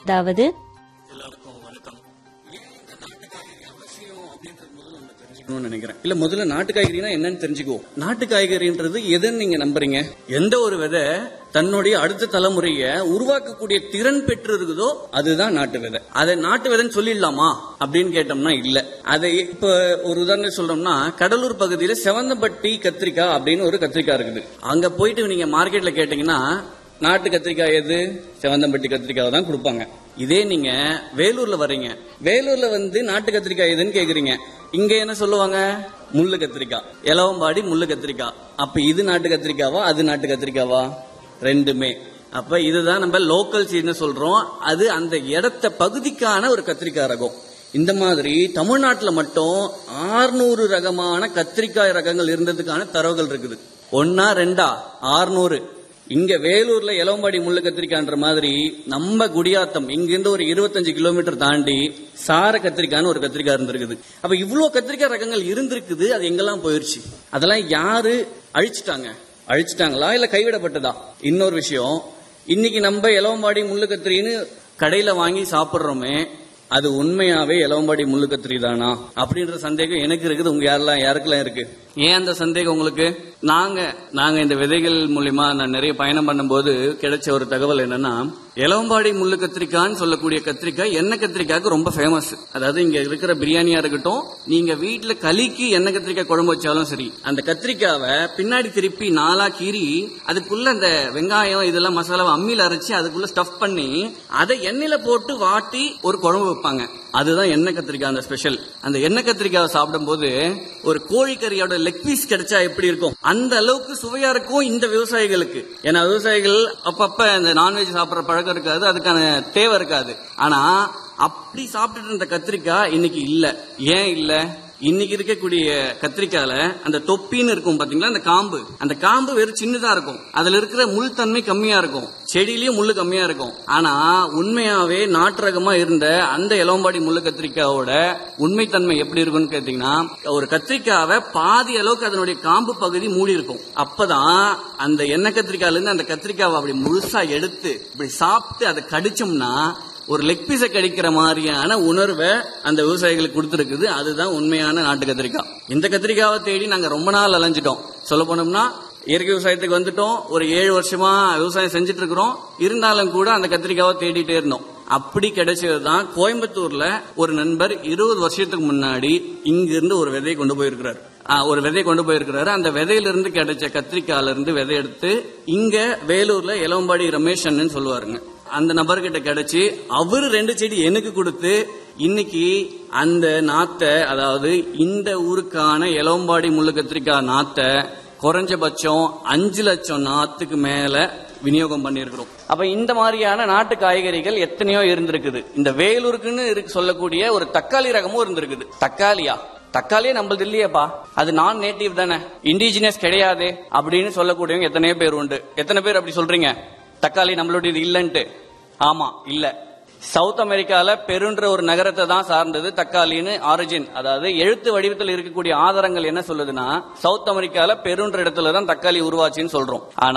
அதாவது எல்லாருக்கும் வணக்கம் ஏன் இந்த நாட்டு காய்கறி அவசியம் அப்படின்றது முதல்ல நம்ம தெரிஞ்சுக்கணும்னு நினைக்கிறேன் இல்ல முதல்ல நாட்டு காய்கறினா என்னன்னு தெரிஞ்சுக்குவோம் நாட்டு காய்கறின்றது எதுன்னு நீங்க நம்புறீங்க எந்த ஒரு விதை தன்னுடைய அடுத்த தலைமுறைய உருவாக்கக்கூடிய திறன் பெற்று இருக்குதோ அதுதான் நாட்டு விதை அதை நாட்டு விதைன்னு சொல்லிடலாமா அப்படின்னு கேட்டோம்னா இல்ல அதை இப்ப ஒரு உதாரணம் சொல்றோம்னா கடலூர் பகுதியில செவந்தம்பட்டி கத்திரிக்காய் அப்படின்னு ஒரு கத்திரிக்காய் இருக்குது அங்க போயிட்டு நீங்க மார்க்கெட்ல கேட்டீங்கன்னா நாட்டு கத்திரிக்காய் எது செவந்தம்பட்டி கத்திரிக்காய் தான் கொடுப்பாங்க இதே நீங்க வேலூர்ல வர்றீங்க வேலூர்ல வந்து நாட்டு கத்திரிக்காய் எதுன்னு கேக்குறீங்க இங்க என்ன சொல்லுவாங்க முள்ளு கத்திரிக்காய் இலவம்பாடி முள்ளு கத்திரிக்காய் அப்ப இது நாட்டு கத்திரிக்காவா அது நாட்டு கத்திரிக்காவா ரெண்டுமே அப்ப இதுதான் நம்ம லோக்கல் சீட்னு சொல்றோம் அது அந்த இடத்த பகுதிக்கான ஒரு கத்திரிக்காய் ரகம் இந்த மாதிரி தமிழ்நாட்டுல மட்டும் 600 ரகமான கத்திரிக்காய் ரகங்கள் இருந்ததுக்கான தரவுகள் இருக்குது ஒன்னா ரெண்டா 600 இங்க வேலூர்ல இளவம்பாடி முள்ளு கத்திரிக்கான்ற மாதிரி நம்ம குடியாத்தம் இங்கிருந்து ஒரு 25 கிலோமீட்டர் தாண்டி சார கத்திரிக்கான்னு ஒரு கத்திரிக்காய் இருந்திருக்குது அப்ப இவ்ளோ கத்திரிக்காய் ரகங்கள் இருந்திருக்குது அது எங்கெல்லாம் போயிருச்சு அதெல்லாம் யாரு அழிச்சிட்டாங்க அழிச்சிட்டாங்களா இல்ல கைவிடப்பட்டதா இன்னொரு விஷயம் இன்னைக்கு நம்ம இளவம்பாடி முள்ளு கத்திரின்னு கடையில வாங்கி சாப்பிடுறோமே அது உண்மையாவே இளவம்பாடி முள்ளு கத்திரி தானா அப்படின்ற சந்தேகம் எனக்கு இருக்குது உங்க யாரெல்லாம் யாருக்கெல்லாம் இருக்கு ஏன் அந்த சந்தேகம் உங்களுக்கு நாங்க நாங்க இந்த விதைகள் மூலியமா நான் நிறைய பயணம் பண்ணும்போது கிடைச்ச ஒரு தகவல் என்னன்னா இளவம்பாடி முள்ளு கத்திரிக்கான்னு சொல்லக்கூடிய கத்திரிக்காய் எண்ணெய் கத்திரிக்காய்க்கு ரொம்ப ஃபேமஸ் அதாவது இங்க இருக்கிற பிரியாணியா இருக்கட்டும் நீங்க வீட்டுல களிக்கு எண்ணெய் கத்திரிக்காய் குழம்பு வச்சாலும் சரி அந்த கத்திரிக்காவை பின்னாடி திருப்பி நாலா கீறி அதுக்குள்ள அந்த வெங்காயம் இதெல்லாம் மசாலாவை அம்மியில அரைச்சு அதுக்குள்ள ஸ்டஃப் பண்ணி அதை எண்ணெயில போட்டு வாட்டி ஒரு குழம்பு வைப்பாங்க அதுதான் எண்ணெய் கத்திரிக்காய் அந்த ஸ்பெஷல் அந்த எண்ணெய் கத்திரிக்காவை சாப்பிடும்போது ஒரு கோழிக்கறியோட லெக் பீஸ் கிடைச்சா எப்படி இருக்கும் அந்த அளவுக்கு சுவையா இருக்கும் இந்த விவசாயிகளுக்கு ஏன்னா விவசாயிகள் அப்பப்ப இந்த நான்வெஜ் சாப்பிடுற பழக்கம் இருக்காது அதுக்கான தேவை இருக்காது ஆனா அப்படி சாப்பிட்டுட்டு இருந்த கத்திரிக்காய் இன்னைக்கு இல்ல ஏன் இல்ல இன்னைக்கு இருக்கக்கூடிய கத்திரிக்காயில அந்த தொப்பின்னு இருக்கும் பாத்தீங்களா அந்த காம்பு அந்த காம்பு வெறும் சின்னதா இருக்கும் அதுல இருக்கிற முள் தன்மை கம்மியா இருக்கும் செடியிலயும் முள்ளு கம்மியா இருக்கும் ஆனா உண்மையாவே நாட்டு ரகமா இருந்த அந்த இளவம்பாடி முள்ளு கத்திரிக்காயோட உண்மைத்தன்மை எப்படி இருக்கும்னு கேட்டீங்கன்னா ஒரு கத்திரிக்காவை பாதி அளவுக்கு அதனுடைய காம்பு பகுதி மூடி இருக்கும் அப்பதான் அந்த எண்ணெய் கத்திரிக்காயில இருந்து அந்த கத்திரிக்காவை அப்படி முழுசா எடுத்து இப்படி சாப்பிட்டு அதை கடிச்சோம்னா ஒரு லெக் பீஸை கடிக்கிற மாதிரியான உணர்வை அந்த விவசாயிகளுக்கு கொடுத்துருக்குது அதுதான் உண்மையான நாட்டு கத்திரிக்காய் இந்த கத்திரிக்காவை தேடி நாங்க ரொம்ப நாள் அலைஞ்சிட்டோம் சொல்ல போனோம்னா இயற்கை விவசாயத்துக்கு வந்துட்டோம் ஒரு ஏழு வருஷமா விவசாயம் செஞ்சுட்டு இருக்கிறோம் இருந்தாலும் கூட அந்த கத்திரிக்காவை தேடிட்டே இருந்தோம் அப்படி கிடைச்சதுதான் கோயம்புத்தூர்ல ஒரு நண்பர் இருபது வருஷத்துக்கு முன்னாடி இங்கிருந்து ஒரு விதையை கொண்டு போயிருக்கிறார் ஆஹ், ஒரு விதையை கொண்டு போயிருக்கிறாரு அந்த விதையிலிருந்து கிடைச்ச கத்திரிக்காயில இருந்து விதை எடுத்து இங்க வேலூர்ல இளவம்பாடி ரமேஷ் அண்ணன் சொல்லுவாருங்க அந்த நபர்கிட்ட கிடைச்சு அவரு ரெண்டு செடி எனக்கு கொடுத்து இன்னைக்கு அந்த நாத்தை அதாவது இந்த ஊருக்கான இளவம்பாடி முள்ளு கத்திரிக்காய் நாத்தை குறைஞ்சபட்சம் அஞ்சு லட்சம் நாத்துக்கு மேல விநியோகம் பண்ணியிருக்கிறோம் அப்ப இந்த மாதிரியான நாட்டு காய்கறிகள் எத்தனையோ இருந்திருக்குது இந்த வேலூருக்குன்னு இருக்கு சொல்லக்கூடிய ஒரு தக்காளி ரகமும் இருந்திருக்குது தக்காளியா தக்காளியே நம்மளது இல்லையேப்பா அது நான் நேட்டிவ் தானே இண்டிஜினியஸ் கிடையாது அப்படின்னு சொல்லக்கூடியவங்க எத்தனையோ பேர் உண்டு எத்தனை பேர் அப்படி சொல்றீங்க தக்காளி நம்மளுடையது இல்லைன்ட்டு ஆமா இல்ல சவுத் அமெரிக்கால பெருன்ற ஒரு நகரத்தை தான் சார்ந்தது தக்காளின்னு ஆரிஜின் அதாவது எழுத்து வடிவத்தில் இருக்கக்கூடிய ஆதாரங்கள் என்ன சொல்லுதுன்னா சவுத் அமெரிக்கால பெருன்ற இடத்துல தான் தக்காளி உருவாச்சுன்னு சொல்றோம் ஆனா